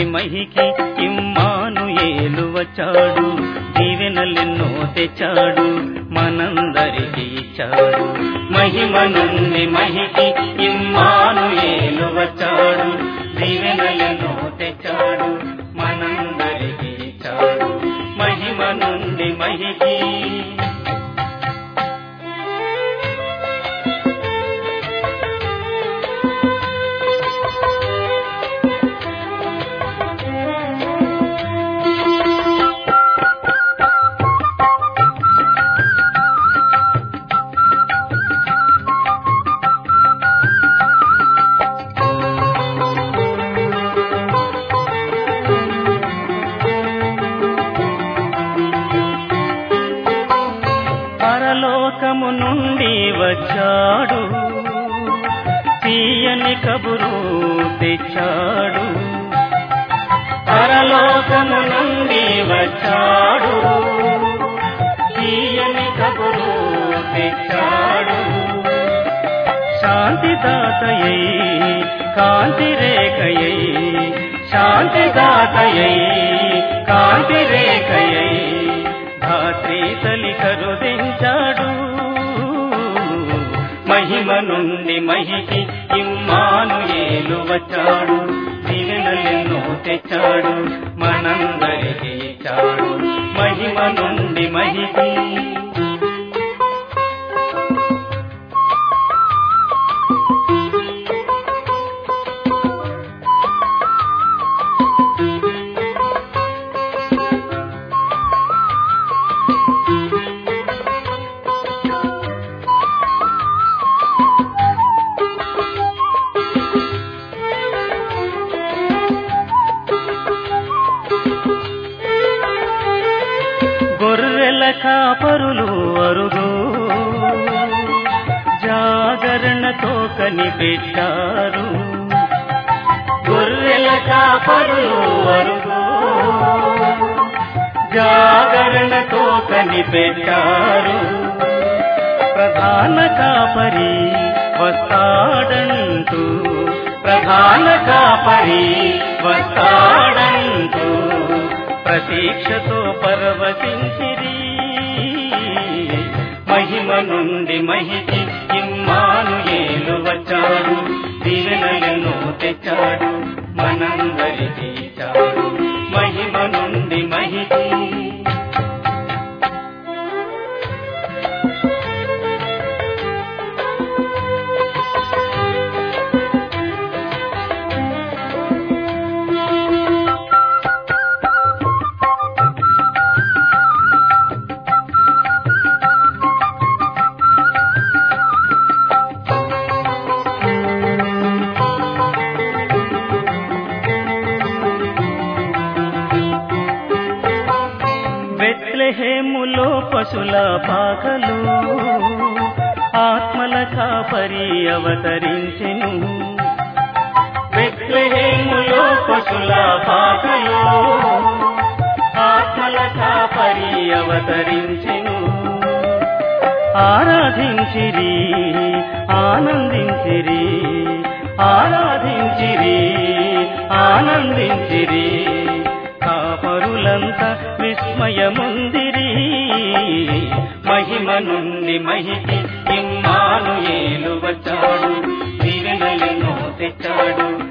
మహికి ఇమ్మాను ఏలు వచ్చాడు దీవెనలెన్నో తెచ్చాడు మనందరికి ఇచ్చాడు మహిమ నుండి మహికి ఇమ్మాను ఏలు వచ్చాడు దీవెనలెన్నో తెచ్చాడు మనందరికి ఇచ్చాడు మహిమ నుండి మహికి పరలోకము నుండి వచ్చాడు తీయని కబురు తెచ్చాడు పరలోకము నుండి వచ్చాడు తీయని కబురు తెచ్చాడు శాంతిదాతయై కాంతి రేఖయై శాంతిదాతయై కాంతి రేఖయై ధాత్రి తలి కరుదించాడు మహిమ నుండి మహికి ఇమ్మాను ఏలు వచ్చాడు దీవెనలెన్నో తెచ్చాడు మనందరికి ఇచ్చాడు మహిమ నుండి మహికి గొర్రెల కాపరులు అరుగు జాగరణతో కనిపెట్టారు గొర్రెల కాపరులు అరుగు జాగరణతో కనిపెట్టారు ప్రధాన కాపరి వస్తాడంటూ ప్రధాన కాపరి వస్తాడంటూ ప్రతీక్షతో పరవశించిరి మహిమ నుండి మహికి ఇమ్మాను ఏలు వచ్చాడు దీవెనలను తెచ్చాడు మనందరికి ఇచ్చాడు మహిమ నుండి మహికి బెత్లెహేములో పశుల పాకలు ఆత్మల కాపరి అవతరించెను బెత్లెహేములో పశుల పాకలు ఆత్మల కాపరి అవతరించెను ఆరాధించిరి ఆనందించిరి ఆరాధించిరి ఆనందించిరి కాపరులంతా విస్మయముందిరి మహిమ నుండి మహికి ఇమ్మాను ఏలు వచ్చాడు దీవెనలను తెచ్చాడు